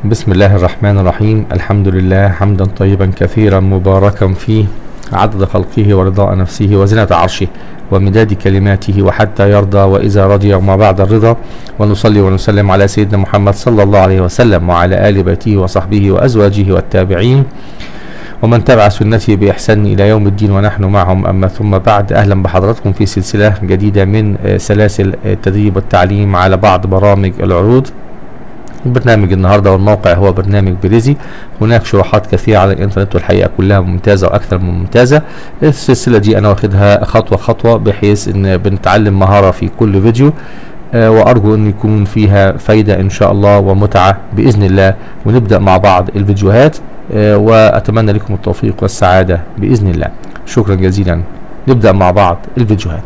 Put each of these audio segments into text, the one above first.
بسم الله الرحمن الرحيم الحمد لله حمدا طيبا كثيرا مباركا فيه عدد خلقه ورضاء نفسه وزنة عرشه ومداد كلماته وحتى يرضى وإذا رضي وما بعد الرضا ونصلي ونسلم على سيدنا محمد صلى الله عليه وسلم وعلى آل بيته وصحبه وأزواجه والتابعين ومن تبع سنته بإحسان إلى يوم الدين ونحن معهم أما ثم بعد أهلا بحضراتكم في سلسلة جديدة من آه، سلاسل التدريب والتعليم على بعض برامج العروض برنامج النهارده والموقع هو برنامج بريزي هناك شروحات كثيره على الانترنت والحقيقه كلها ممتازه واكثر من ممتازه السلسله دي انا واخدها خطوه خطوه بحيث ان بنتعلم مهاره في كل فيديو آه، وارجو ان يكون فيها فايده ان شاء الله ومتعه باذن الله ونبدا مع بعض الفيديوهات آه، واتمنى لكم التوفيق والسعاده باذن الله شكرا جزيلا نبدا مع بعض الفيديوهات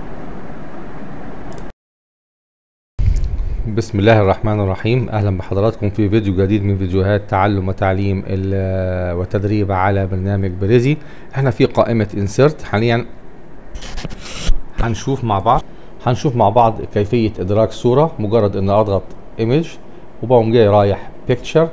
بسم الله الرحمن الرحيم اهلا بحضراتكم في فيديو جديد من فيديوهات تعلم وتعليم ال- والتدريب على برنامج بريزي احنا في قائمة انسرت حاليا هنشوف مع بعض هنشوف مع بعض كيفية ادراك صورة مجرد ان اضغط ايمج وبقوم جاي رايح بيكتشر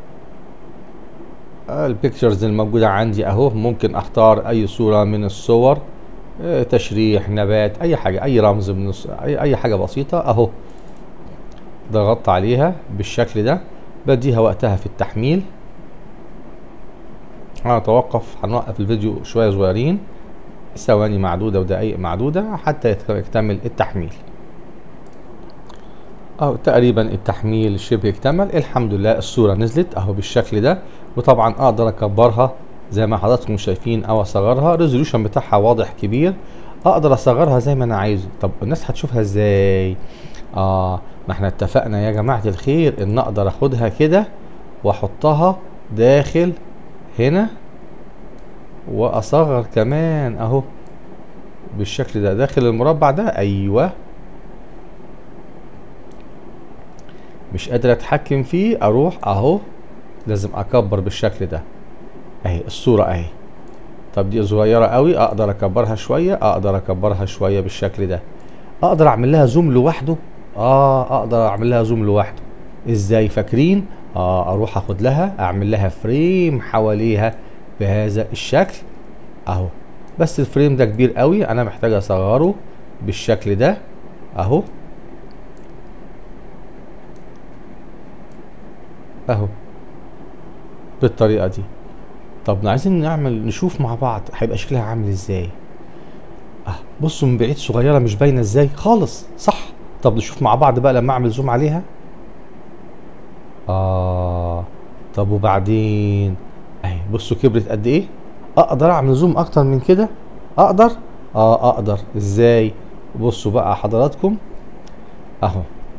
البيكتشرز الموجودة عندي اهو ممكن اختار اي صورة من الصور آه، تشريح نبات اي حاجة اي رمز من الص- اي اي حاجة بسيطة اهو ضغطت عليها بالشكل ده بديها وقتها في التحميل هنتوقف هنوقف الفيديو شوية صغيرين ثواني معدودة ودقائق معدودة حتى يت- يكتمل التحميل أو تقريبا التحميل شبه اكتمل الحمد لله الصورة نزلت اهو بالشكل ده وطبعا اقدر اكبرها زي ما حضراتكم شايفين او اصغرها الريزوليوشن بتاعها واضح كبير اقدر اصغرها زي ما انا عايزه طب الناس هتشوفها ازاي اه ما احنا اتفقنا يا جماعة الخير ان اقدر اخدها كده واحطها داخل هنا واصغر كمان اهو بالشكل ده داخل المربع ده ايوه مش قادر اتحكم فيه اروح اهو لازم اكبر بالشكل ده اهي الصورة اهي طب دي صغيرة قوي اقدر اكبرها شوية اقدر اكبرها شوية بالشكل ده اقدر اعمل لها زوم لوحده اه اقدر اعمل لها زوم لوحده ازاي فاكرين اه اروح اخد لها اعمل لها فريم حواليها بهذا الشكل اهو بس الفريم ده كبير قوي انا محتاج اصغره بالشكل ده اهو اهو بالطريقه دي طب عايزين نعمل نشوف مع بعض هيبقى شكلها عامل ازاي اه بصوا من بعيد صغيره مش باينه ازاي خالص صح طب نشوف مع بعض بقى لما اعمل زوم عليها اه طب وبعدين اهي بصوا كبرت قد ايه اقدر اعمل زوم اكتر من كده اقدر اه اقدر ازاي بصوا بقى حضراتكم اهو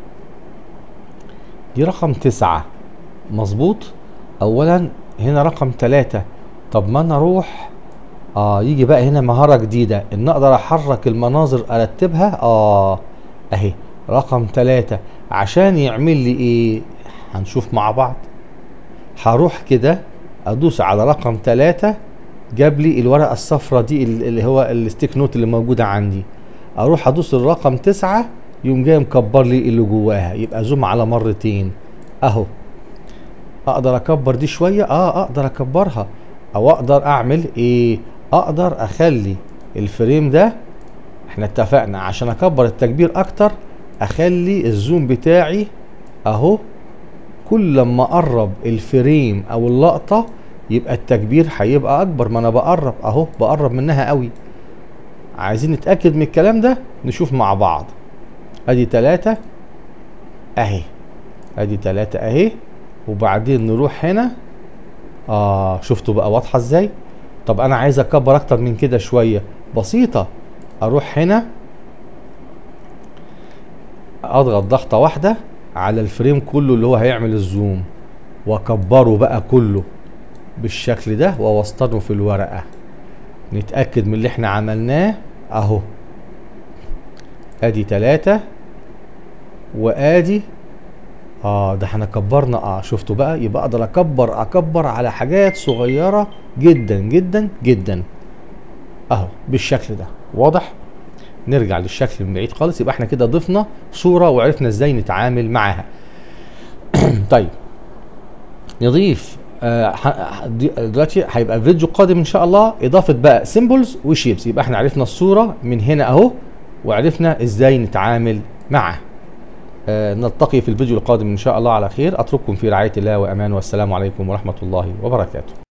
دي رقم تسعة مظبوط اولا هنا رقم تلاتة طب ما انا اروح اه يجي بقى هنا مهارة جديدة ان اقدر احرك المناظر ارتبها اه اهي رقم تلاتة عشان يعمل لي ايه هنشوف مع بعض هروح كده ادوس على رقم تلاتة جاب لي الورقة الصفراء دي ال- اللي هو الستيك نوت اللي موجودة عندي اروح ادوس الرقم تسعة يقوم جاي مكبر لي اللي جواها يبقى زوم على مرتين اهو اقدر اكبر دي شوية اه اقدر اكبرها او اقدر اعمل ايه اقدر اخلي الفريم ده احنا اتفقنا عشان اكبر التكبير اكتر اخلي الزوم بتاعي اهو كل لما اقرب الفريم او اللقطة يبقى التكبير هيبقى اكبر ما انا بقرب اهو بقرب منها قوي عايزين نتأكد من الكلام ده نشوف مع بعض ادي تلاتة اهي ادي تلاتة اهي وبعدين نروح هنا اه شفتوا بقى واضحة ازاي طب انا عايز اكبر اكتر من كده شوية بسيطة اروح هنا اضغط ضغطة واحدة على الفريم كله اللي هو هيعمل الزوم واكبره بقى كله بالشكل ده واوسطنه في الورقة نتأكد من اللي احنا عملناه اهو ادي تلاتة وادي اه ده احنا كبرنا اه شفتوا بقى يبقى اقدر اكبر اكبر على حاجات صغيرة جدا جدا جدا اهو بالشكل ده واضح نرجع للشكل من بعيد خالص يبقى احنا كده ضفنا صورة وعرفنا ازاي نتعامل معاها طيب نضيف آه ح- دي- دلوقتي هيبقى فيديو قادم ان شاء الله اضافه بقى سيمبلز وشيبس يبقى احنا عرفنا الصوره من هنا اهو وعرفنا ازاي نتعامل معه آه نلتقي في الفيديو القادم ان شاء الله على خير اترككم في رعايه الله وامان والسلام عليكم ورحمه الله وبركاته